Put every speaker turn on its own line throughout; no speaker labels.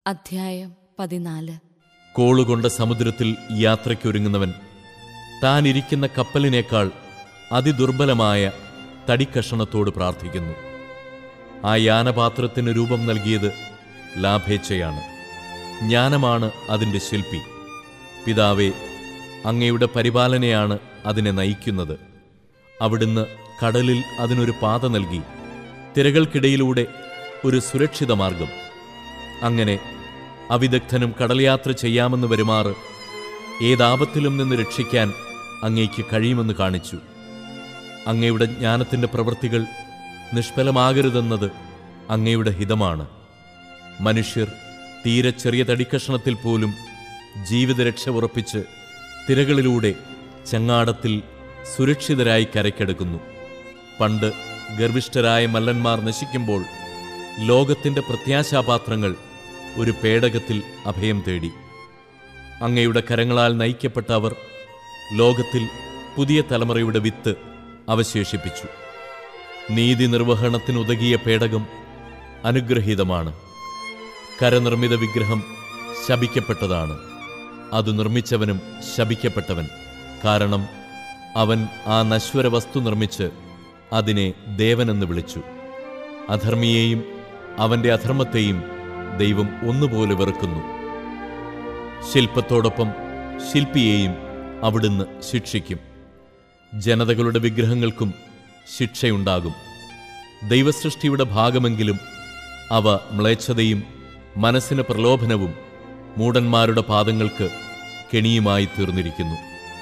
അധ്യായം പതിനാല്
കോളുകൊണ്ട സമുദ്രത്തിൽ യാത്രയ്ക്കൊരുങ്ങുന്നവൻ താൻ ഇരിക്കുന്ന കപ്പലിനേക്കാൾ അതിദുർബലമായ തടിക്കഷണത്തോട് പ്രാർത്ഥിക്കുന്നു ആ യാനപാത്രത്തിന് രൂപം നൽകിയത് ലാഭേച്ഛയാണ് ജ്ഞാനമാണ് അതിൻ്റെ ശില്പി പിതാവേ അങ്ങയുടെ പരിപാലനയാണ് അതിനെ നയിക്കുന്നത് അവിടുന്ന് കടലിൽ അതിനൊരു പാത നൽകി തിരകൾക്കിടയിലൂടെ ഒരു സുരക്ഷിത മാർഗം അങ്ങനെ അവിദഗ്ധനും കടൽയാത്ര ചെയ്യാമെന്ന് വരുമാറ് ഏതാപത്തിലും നിന്ന് രക്ഷിക്കാൻ അങ്ങേക്ക് കഴിയുമെന്ന് കാണിച്ചു അങ്ങയുടെ ജ്ഞാനത്തിൻ്റെ പ്രവൃത്തികൾ നിഷ്ഫലമാകരുതെന്നത് അങ്ങയുടെ ഹിതമാണ് മനുഷ്യർ തീരെ ചെറിയ തടിക്കഷണത്തിൽ പോലും ജീവിതരക്ഷ ഉറപ്പിച്ച് തിരകളിലൂടെ ചങ്ങാടത്തിൽ സുരക്ഷിതരായി കരയ്ക്കെടുക്കുന്നു പണ്ട് ഗർഭിഷ്ഠരായ മല്ലന്മാർ നശിക്കുമ്പോൾ ലോകത്തിന്റെ പ്രത്യാശാപാത്രങ്ങൾ ഒരു പേടകത്തിൽ അഭയം തേടി അങ്ങയുടെ കരങ്ങളാൽ നയിക്കപ്പെട്ട അവർ ലോകത്തിൽ പുതിയ തലമുറയുടെ വിത്ത് അവശേഷിപ്പിച്ചു നീതി നിർവഹണത്തിനുതകിയ പേടകം അനുഗ്രഹീതമാണ് കരനിർമ്മിത വിഗ്രഹം ശപിക്കപ്പെട്ടതാണ് അത് നിർമ്മിച്ചവനും ശപിക്കപ്പെട്ടവൻ കാരണം അവൻ ആ നശ്വര വസ്തു നിർമ്മിച്ച് അതിനെ ദേവനെന്ന് വിളിച്ചു അധർമ്മിയെയും അവന്റെ അധർമ്മത്തെയും ദൈവം ഒന്നുപോലെ വെറുക്കുന്നു ശില്പത്തോടൊപ്പം ശില്പിയെയും അവിടുന്ന് ശിക്ഷിക്കും ജനതകളുടെ വിഗ്രഹങ്ങൾക്കും ശിക്ഷയുണ്ടാകും ദൈവസൃഷ്ടിയുടെ ഭാഗമെങ്കിലും അവ മ്ലേച്ഛതയും മനസ്സിന് പ്രലോഭനവും മൂടന്മാരുടെ പാദങ്ങൾക്ക് കെണിയുമായി തീർന്നിരിക്കുന്നു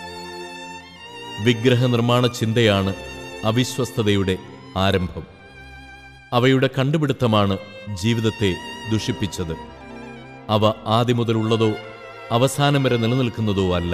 വിഗ്രഹനിർമ്മാണ ചിന്തയാണ് അവിശ്വസ്തതയുടെ ആരംഭം അവയുടെ കണ്ടുപിടുത്തമാണ് ജീവിതത്തെ ദുഷിപ്പിച്ചത് അവ ആദ്യം മുതലുള്ളതോ അവസാനം വരെ നിലനിൽക്കുന്നതോ അല്ല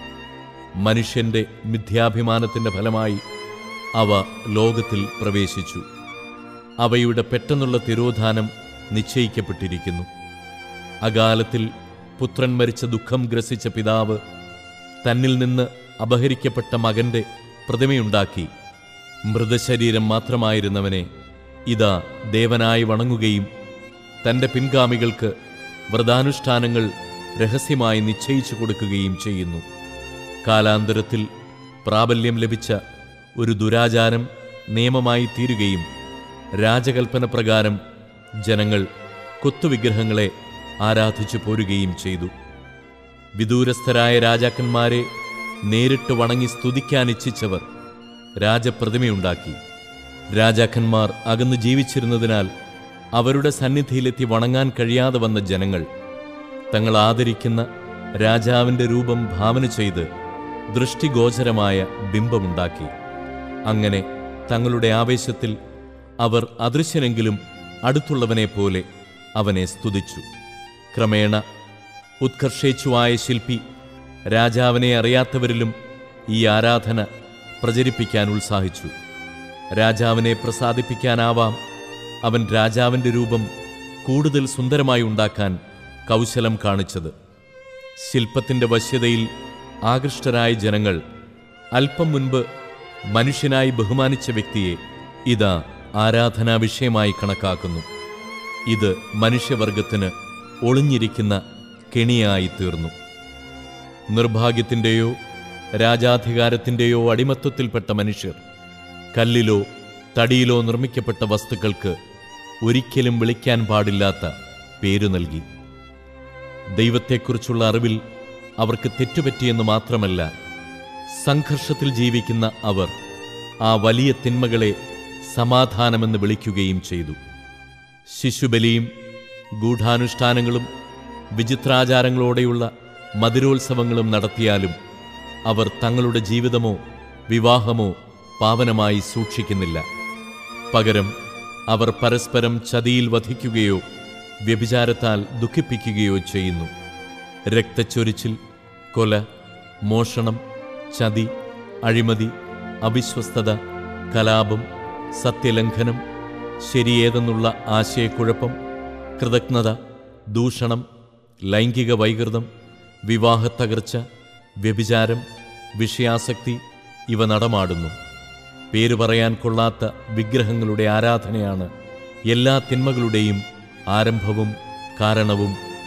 മനുഷ്യന്റെ മിഥ്യാഭിമാനത്തിന്റെ ഫലമായി അവ ലോകത്തിൽ പ്രവേശിച്ചു അവയുടെ പെട്ടെന്നുള്ള തിരോധാനം നിശ്ചയിക്കപ്പെട്ടിരിക്കുന്നു അകാലത്തിൽ പുത്രൻ മരിച്ച ദുഃഖം ഗ്രസിച്ച പിതാവ് തന്നിൽ നിന്ന് അപഹരിക്കപ്പെട്ട മകന്റെ പ്രതിമയുണ്ടാക്കി മൃതശരീരം മാത്രമായിരുന്നവനെ ഇതാ ദേവനായി വണങ്ങുകയും തന്റെ പിൻഗാമികൾക്ക് വ്രതാനുഷ്ഠാനങ്ങൾ രഹസ്യമായി നിശ്ചയിച്ചു കൊടുക്കുകയും ചെയ്യുന്നു കാലാന്തരത്തിൽ പ്രാബല്യം ലഭിച്ച ഒരു ദുരാചാരം നിയമമായി തീരുകയും രാജകൽപ്പന പ്രകാരം ജനങ്ങൾ കൊത്തുവിഗ്രഹങ്ങളെ ആരാധിച്ചു പോരുകയും ചെയ്തു വിദൂരസ്ഥരായ രാജാക്കന്മാരെ നേരിട്ട് വണങ്ങി സ്തുതിക്കാൻ ഇച്ഛിച്ചവർ രാജപ്രതിമയുണ്ടാക്കി രാജാക്കന്മാർ അകന്ന് ജീവിച്ചിരുന്നതിനാൽ അവരുടെ സന്നിധിയിലെത്തി വണങ്ങാൻ കഴിയാതെ വന്ന ജനങ്ങൾ തങ്ങൾ ആദരിക്കുന്ന രാജാവിന്റെ രൂപം ഭാവന ചെയ്ത് ദൃഷ്ടിഗോചരമായ ബിംബമുണ്ടാക്കി അങ്ങനെ തങ്ങളുടെ ആവേശത്തിൽ അവർ അദൃശ്യനെങ്കിലും അടുത്തുള്ളവനെ പോലെ അവനെ സ്തുതിച്ചു ക്രമേണ ഉത്കർഷേച്ഛുവായ ശില്പി രാജാവിനെ അറിയാത്തവരിലും ഈ ആരാധന പ്രചരിപ്പിക്കാൻ ഉത്സാഹിച്ചു രാജാവിനെ പ്രസാദിപ്പിക്കാനാവാം അവൻ രാജാവിന്റെ രൂപം കൂടുതൽ സുന്ദരമായി ഉണ്ടാക്കാൻ കൗശലം കാണിച്ചത് ശില്പത്തിന്റെ വശ്യതയിൽ ആകൃഷ്ടരായ ജനങ്ങൾ അല്പം മുൻപ് മനുഷ്യനായി ബഹുമാനിച്ച വ്യക്തിയെ ഇതാ ആരാധനാ വിഷയമായി കണക്കാക്കുന്നു ഇത് മനുഷ്യവർഗത്തിന് ഒളിഞ്ഞിരിക്കുന്ന കെണിയായി തീർന്നു നിർഭാഗ്യത്തിൻ്റെയോ രാജാധികാരത്തിൻ്റെയോ അടിമത്വത്തിൽപ്പെട്ട മനുഷ്യർ കല്ലിലോ തടിയിലോ നിർമ്മിക്കപ്പെട്ട വസ്തുക്കൾക്ക് ഒരിക്കലും വിളിക്കാൻ പാടില്ലാത്ത പേരു നൽകി ദൈവത്തെക്കുറിച്ചുള്ള അറിവിൽ അവർക്ക് തെറ്റുപറ്റിയെന്ന് മാത്രമല്ല സംഘർഷത്തിൽ ജീവിക്കുന്ന അവർ ആ വലിയ തിന്മകളെ സമാധാനമെന്ന് വിളിക്കുകയും ചെയ്തു ശിശുബലിയും ഗൂഢാനുഷ്ഠാനങ്ങളും വിചിത്രാചാരങ്ങളോടെയുള്ള മധുരോത്സവങ്ങളും നടത്തിയാലും അവർ തങ്ങളുടെ ജീവിതമോ വിവാഹമോ പാവനമായി സൂക്ഷിക്കുന്നില്ല പകരം അവർ പരസ്പരം ചതിയിൽ വധിക്കുകയോ വ്യഭിചാരത്താൽ ദുഃഖിപ്പിക്കുകയോ ചെയ്യുന്നു രക്തച്ചൊരിച്ചിൽ കൊല മോഷണം ചതി അഴിമതി അവിശ്വസ്തത കലാപം സത്യലംഘനം ശരിയേതെന്നുള്ള ആശയക്കുഴപ്പം കൃതജ്ഞത ദൂഷണം ലൈംഗിക വൈകൃതം വിവാഹത്തകർച്ച വ്യഭിചാരം വിഷയാസക്തി ഇവ നടമാടുന്നു പേരു പറയാൻ കൊള്ളാത്ത വിഗ്രഹങ്ങളുടെ ആരാധനയാണ് എല്ലാ തിന്മകളുടെയും ആരംഭവും കാരണവും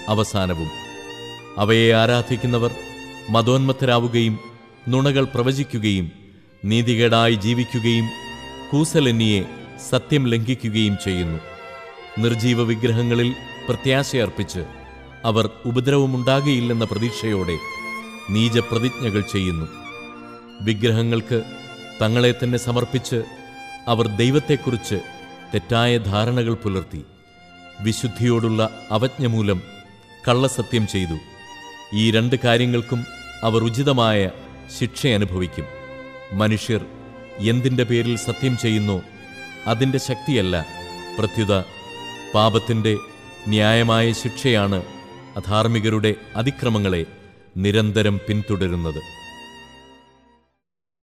അവസാനവും അവയെ ആരാധിക്കുന്നവർ മതോന്മത്തരാവുകയും നുണകൾ പ്രവചിക്കുകയും നീതികേടായി ജീവിക്കുകയും കൂസലന്യെ സത്യം ലംഘിക്കുകയും ചെയ്യുന്നു നിർജീവ വിഗ്രഹങ്ങളിൽ പ്രത്യാശയർപ്പിച്ച് അവർ ഉപദ്രവമുണ്ടാകുകയില്ലെന്ന പ്രതീക്ഷയോടെ നീചപ്രതിജ്ഞകൾ ചെയ്യുന്നു വിഗ്രഹങ്ങൾക്ക് തങ്ങളെ തന്നെ സമർപ്പിച്ച് അവർ ദൈവത്തെക്കുറിച്ച് തെറ്റായ ധാരണകൾ പുലർത്തി വിശുദ്ധിയോടുള്ള അവജ്ഞ മൂലം കള്ളസത്യം ചെയ്തു ഈ രണ്ട് കാര്യങ്ങൾക്കും അവർ ഉചിതമായ ശിക്ഷ അനുഭവിക്കും മനുഷ്യർ എന്തിൻ്റെ പേരിൽ സത്യം ചെയ്യുന്നോ അതിൻ്റെ ശക്തിയല്ല പ്രത്യുത പാപത്തിൻ്റെ ന്യായമായ ശിക്ഷയാണ് അധാർമികരുടെ അതിക്രമങ്ങളെ നിരന്തരം പിന്തുടരുന്നത്